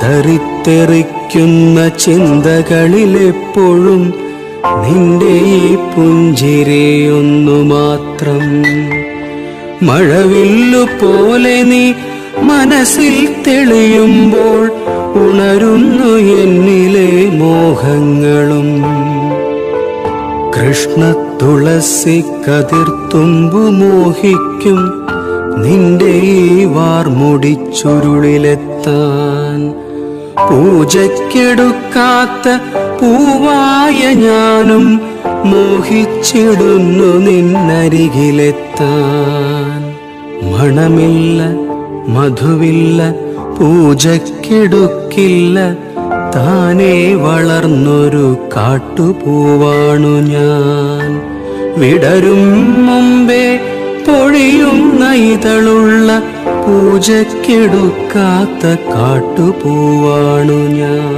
ചിതറിത്തെറിക്കുന്ന ചിന്തകളിലെപ്പോഴും നിന്റെ ഈ പുഞ്ചിരിയൊന്നു മാത്രം മഴവില്ലു പോലെ നീ മനസ്സിൽ തെളിയുമ്പോൾ ഉണരുന്നു എന്നിലെ മോഹങ്ങളും കൃഷ്ണ തുളസി കതിർത്തുമ്പു മോഹിക്കും നിന്റെ ഈ വാർമുടിച്ചുരുളിലെത്താൻ പൂജയ്ക്കെടുക്കാത്ത പൂവായ ഞാനും മോഹിച്ചിടുന്നു നിന്നരികിലെത്താൻ മണമില്ല മധുവില്ല പൂജയ്ക്കെടുക്കില്ല താനേ വളർന്നൊരു കാട്ടുപൂവാണു ഞാൻ വിടരും മുമ്പേ പൊഴിയുന്ന ഇതളുള്ള പൂജയ്ക്കെടുക്കാത്ത കാട്ടുപൂവാണു ഞാൻ